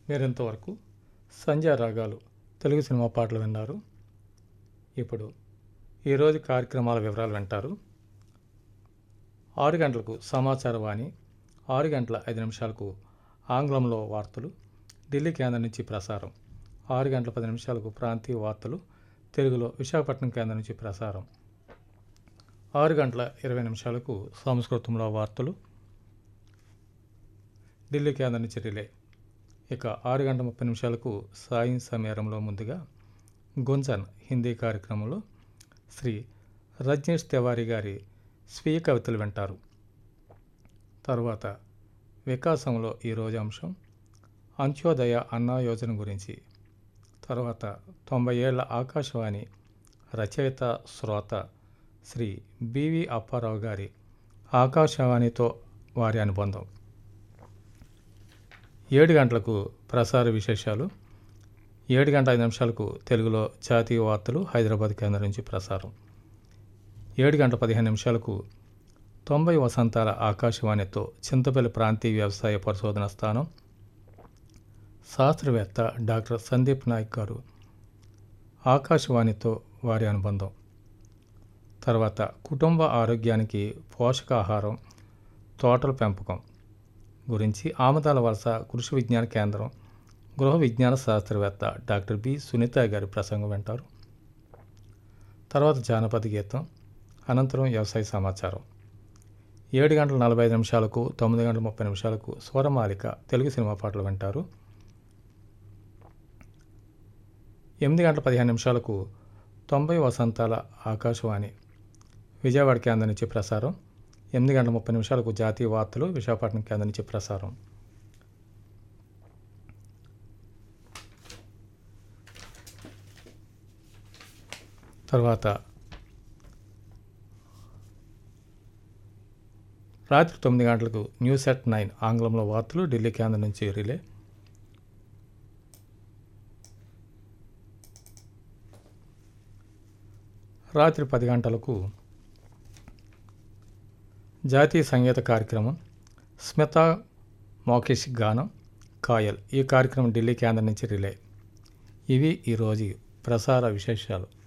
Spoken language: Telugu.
మీరింతవరకు సంధ్యా రాగాలు తెలుగు సినిమా పాటలు విన్నారు ఇప్పుడు ఈరోజు కార్యక్రమాల వివరాలు వింటారు ఆరు గంటలకు సమాచార వాణి ఆరు గంటల ఐదు నిమిషాలకు ఆంగ్లంలో వార్తలు ఢిల్లీ కేంద్రం నుంచి ప్రసారం ఆరు గంటల పది నిమిషాలకు ప్రాంతీయ వార్తలు తెలుగులో విశాఖపట్నం కేంద్రం నుంచి ప్రసారం ఆరు గంటల ఇరవై నిమిషాలకు సంస్కృతంలో వార్తలు ఢిల్లీ కేంద్రం నుంచి రిలే ఇక ఆరు గంటల ముప్పై నిమిషాలకు సాయం సమీరంలో ముందుగా గుంజన్ హిందీ కార్యక్రమంలో శ్రీ రజనీష్ తివారీ గారి స్వీయ కవితలు వింటారు తరువాత వికాసంలో ఈరోజు అంశం అంత్యోదయ అన్నా యోజన గురించి తర్వాత తొంభై ఏళ్ల ఆకాశవాణి రచయిత శ్రోత శ్రీ బివి అప్పారావు గారి ఆకాశవాణితో వారి అనుబంధం ఏడు గంటలకు ప్రసార విశేషాలు ఏడు గంట ఐదు నిమిషాలకు తెలుగులో జాతీయ వార్తలు హైదరాబాద్ కేంద్రం నుంచి ప్రసారం ఏడు గంట పదిహేను నిమిషాలకు తొంభై వసంతాల ఆకాశవాణితో చింతపల్లి ప్రాంతీయ వ్యవసాయ పరిశోధన స్థానం శాస్త్రవేత్త డాక్టర్ సందీప్ నాయక్ గారు ఆకాశవాణితో వారి అనుబంధం తర్వాత కుటుంబ ఆరోగ్యానికి పోషకాహారం తోటల పెంపకం గురించి ఆమదాల వలస కృషి విజ్ఞాన కేంద్రం గృహ విజ్ఞాన శాస్త్రవేత్త డాక్టర్ బి సునీత గారి ప్రసంగం వింటారు తర్వాత జానపద గీతం అనంతరం వ్యవసాయ సమాచారం ఏడు గంటల నలభై ఐదు నిమిషాలకు తొమ్మిది గంటల ముప్పై నిమిషాలకు స్వరమాలిక తెలుగు సినిమా పాటలు వింటారు ఎనిమిది గంటల పదిహేను నిమిషాలకు తొంభై వసంతాల ఆకాశవాణి విజయవాడ కేంద్రం నుంచి ప్రసారం ఎనిమిది గంటల ముప్పై నిమిషాలకు జాతీయ వార్తలు విశాఖపట్నం కేంద్రం నుంచి ప్రసారం తర్వాత రాత్రి తొమ్మిది గంటలకు న్యూస్ ఎట్ నైన్ ఆంగ్లంలో వార్తలు ఢిల్లీ కేంద్రం నుంచి రిలే రాత్రి పది గంటలకు జాతీయ సంగీత కార్యక్రమం స్మిత మోకేష్ గానం కాయల్ ఈ కార్యక్రమం ఢిల్లీ కేంద్రం నుంచి రిలే ఇవి ఈరోజు ప్రసార విశేషాలు